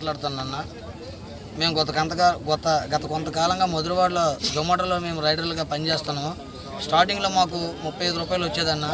మాట్లాడుతానన్న మేము గత కొంతగా గత గత కొంతకాలంగా మధురవాడలో జొమాటోలో మేము రైడర్లుగా పనిచేస్తున్నాము స్టార్టింగ్లో మాకు ముప్పై ఐదు రూపాయలు వచ్చేదన్న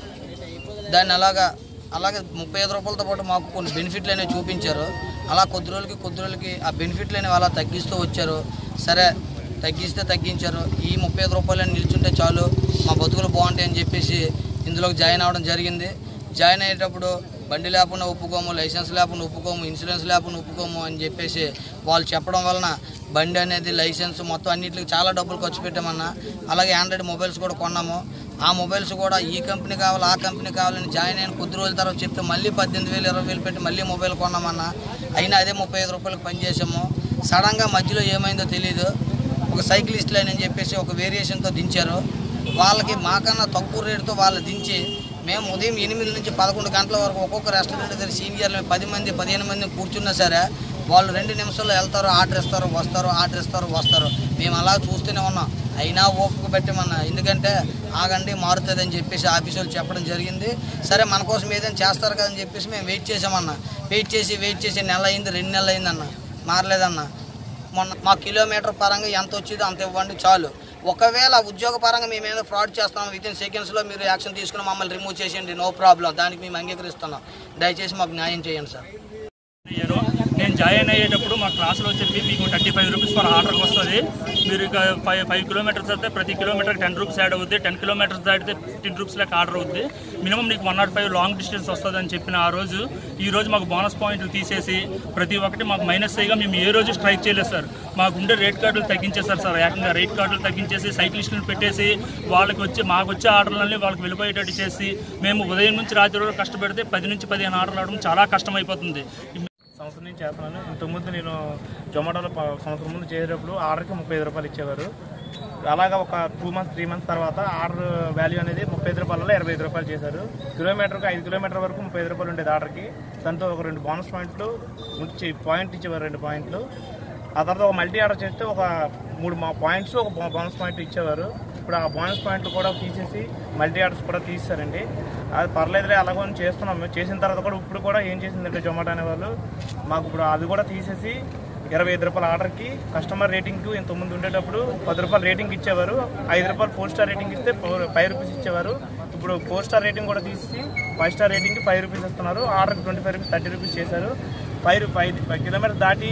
దాన్ని అలాగా అలాగే ముప్పై ఐదు రూపాయలతో పాటు మాకు కొన్ని బెనిఫిట్లు అనేవి చూపించారు అలా కొద్ది రోజులకి కొద్ది రోజులకి ఆ బెనిఫిట్లు అనేవి అలా తగ్గిస్తూ వచ్చారు సరే తగ్గిస్తే తగ్గించారు ఈ ముప్పై ఐదు రూపాయలు నిల్చుంటే చాలు మా బతుకులు బాగుంటాయి అని చెప్పేసి ఇందులోకి జాయిన్ అవ్వడం జరిగింది జాయిన్ అయ్యేటప్పుడు బండి లేకుండా ఒప్పుకోము లైసెన్స్ లేకుండా ఒప్పుకోము ఇన్సూరెన్స్ లేకుండా ఒప్పుకోము అని చెప్పేసి వాళ్ళు చెప్పడం వలన బండి అనేది లైసెన్స్ మొత్తం అన్నిటికి చాలా డబ్బులు ఖర్చు పెట్టామన్నా అలాగే ఆండ్రాయిడ్ మొబైల్స్ కూడా కొన్నాము ఆ మొబైల్స్ కూడా ఈ కంపెనీ కావాలి ఆ కంపెనీ కావాలని జాయిన్ అయిన కొద్ది రోజుల తర్వాత చెప్తే మళ్ళీ పద్దెనిమిది వేలు ఇరవై వేలు పెట్టి మళ్ళీ మొబైల్ కొన్నామన్నా అయినా అదే ముప్పై ఐదు రూపాయలకు పనిచేసాము సడన్గా మధ్యలో ఏమైందో తెలియదు ఒక సైక్లిస్ట్ లైన్ అని చెప్పేసి ఒక వేరియేషన్తో దించారు వాళ్ళకి మాకన్నా తక్కువ రేటుతో వాళ్ళు దించి మేము ఉదయం ఎనిమిది నుంచి పదకొండు గంటల వరకు ఒక్కొక్క రెస్టారెంట్ దగ్గర సీనియర్లు పది మంది పదిహేను మంది కూర్చున్నా సరే వాళ్ళు రెండు నిమిషాల్లో వెళ్తారు ఆర్డర్ ఇస్తారు వస్తారు ఆర్డర్ ఇస్తారు వస్తారు మేము అలా చూస్తూనే ఉన్నాం అయినా ఓపిక పెట్టమన్నా ఎందుకంటే ఆగండి మారుతుంది అని చెప్పేసి ఆఫీస్ వాళ్ళు చెప్పడం జరిగింది సరే మన కోసం ఏదైనా చేస్తారు కదని చెప్పేసి మేము వెయిట్ చేసామన్నా వెయిట్ చేసి వెయిట్ చేసి నెల అయింది రెండు నెలలు అయిందన్న మారలేదన్న మొన్న మా కిలోమీటర్ పరంగా ఎంత వచ్చిందో అంత ఇవ్వండి చాలు ఒకవేళ ఉద్యోగ పరంగా మేము ఏదో ఫ్రాడ్ చేస్తాం విత్ ఇన్ సెకండ్స్లో మీరు యాక్షన్ తీసుకుని మమ్మల్ని రిమూవ్ చేసేయండి నో ప్రాబ్లం దానికి మేము అంగీకరిస్తున్నాం దయచేసి మాకు న్యాయం చేయండి సార్ అయ్యారు నేను జాయిన్ అయ్యేటప్పుడు మా క్లాస్లో చెప్పి మీకు థర్టీ ఫైవ్ రూపీస్ పర్ ఆర్డర్కి వస్తుంది మీరు ఇక ఫైవ్ ఫైవ్ కిలోమీటర్స్ అయితే ప్రతి కిలోమీటర్కి టెన్ రూపీస్ యాడ్ అవుద్ది టెన్ కిలోమీటర్స్ దాటితే ఫిఫ్టీన్ రూపీస్ లెక్క ఆర్డర్ అవుద్ది మినిమం నీకు one not five long distance వస్తుంది అని చెప్పిన ఆ రోజు ఈ రోజు మాకు బోనస్ పాయింట్లు తీసేసి ప్రతి ఒక్కటి మాకు మైనస్ అయ్యిగా మేము ఏ రోజు స్ట్రైక్ చేయలేదు సార్ మాకు ఉండే రేట్ కార్డులు తగ్గించేశారు సార్ ఏకంగా రేట్ కార్డులు తగ్గించేసి సైక్లిస్టులు పెట్టేసి వాళ్ళకి వచ్చి మాకు వచ్చే ఆర్డర్లన్నీ వాళ్ళకి వెళ్ళిపోయేటట్టు చేసి మేము ఉదయం నుంచి రాత్రి వరకు కష్టపడితే పది నుంచి పదిహేను ఆర్డర్లు అవడం చాలా కష్టమైపోతుంది సంవత్సరం నుంచి చేస్తున్నాను ఇంతకుముందు నేను జొమాటోలో ప- సంవత్సరం ముందు చేసేటప్పుడు ఆర్డర్కి ముప్పై ఐదు రూపాయలు ఇచ్చేవారు అలాగా ఒక టూ మంత్స్ త్రీ మంత్స్ తర్వాత ఆర్డర్ వాల్యూ అనేది ముప్పై ఐదు రూపాయలలో ఇరవై ఐదు రూపాయలు చేశారు కిలోమీటర్కి ఐదు కిలోమీటర్ వరకు ముప్పై ఐదు రూపాయలు ఉండేది ఆర్డర్కి దాంతో ఒక రెండు బోనస్ పాయింట్లు ఉంచి పాయింట్ ఇచ్చేవారు రెండు పాయింట్లు ఆ తర్వాత ఒక మల్టీ ఆర్డర్ చేస్తే ఒక మూడు మా పాయింట్స్ ఒక బో- బోనస్ పాయింట్ ఇచ్చేవారు ఇప్పుడు ఆ బోనస్ పాయింట్లు కూడా తీసేసి మల్టీ ఆర్డర్స్ కూడా తీసేశారండి అది పర్లేదులే అలాగో అని చేస్తున్నాం మేము చేసిన తర్వాత కూడా ఇప్పుడు కూడా ఏం చేసిందంటే జొమాటో అనే వాళ్ళు మాకు ఇప్పుడు అది కూడా తీసేసి ఇరవై ఐదు రూపాయల ఆర్డర్కి కస్టమర్ రేటింగ్కి ఇంతకుముందు ఉండేటప్పుడు పది రూపాయలు రేటింగ్ ఇచ్చేవారు ఐదు రూపాయలు ఫోర్ స్టార్ రేటింగ్ ఇస్తే ఫోర్ ఫైవ్ రూపీస్ ఇచ్చేవారు ఇప్పుడు ఫోర్ స్టార్ రేటింగ్ కూడా తీసి ఫైవ్ స్టార్ రేటింగ్కి ఫైవ్ రూపీస్ ఇస్తున్నారు ఆర్డర్కి twenty five rupees thirty rupees చేశారు ఫైవ్ ఫైవ్ ఫైవ్ కిలోమీటర్ దాటి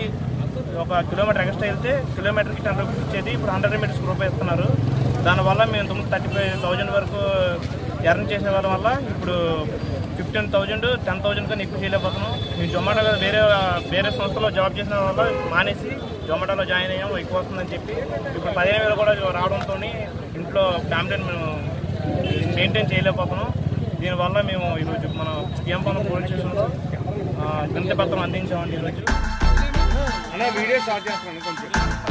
ఒక కిలోమీటర్ ఎక్స్ట్రా వెళ్తే కిలోమీటర్కి టెన్ రూపీస్ ఇచ్చేది ఇప్పుడు హండ్రెడ్ మీటర్స్ రూపాయి ఇస్తున్నారు దానివల్ల మేము ఇంతకుముందు థర్టీ ఫైవ్ థౌజండ్ వరకు ఎర్న్ చేసే వాళ్ళ వల్ల ఇప్పుడు ఫిఫ్టీన్ థౌజండ్ టెన్ థౌజండ్ కన్నా ఎక్కువ చేయలేకపోతున్నాం మేము జొమాటోలో వేరే వేరే సంస్థలో జాబ్ చేసిన వల్ల మానేసి జొమాటోలో జాయిన్ అయ్యాం ఎక్కువ వస్తుందని చెప్పి ఇప్పుడు పదిహేను వేలు కూడా రావడంతో ఇంట్లో ఫ్యామిలీని మేము మెయింటైన్ చేయలేకపోతున్నాం దీనివల్ల మేము ఈరోజు మన కేంపంలో పోలీస్ స్టేషన్లో వినతి పత్రం అందించామండి ఈరోజు అలా వీడియో స్టార్ట్ చేస్తాను కొంచెం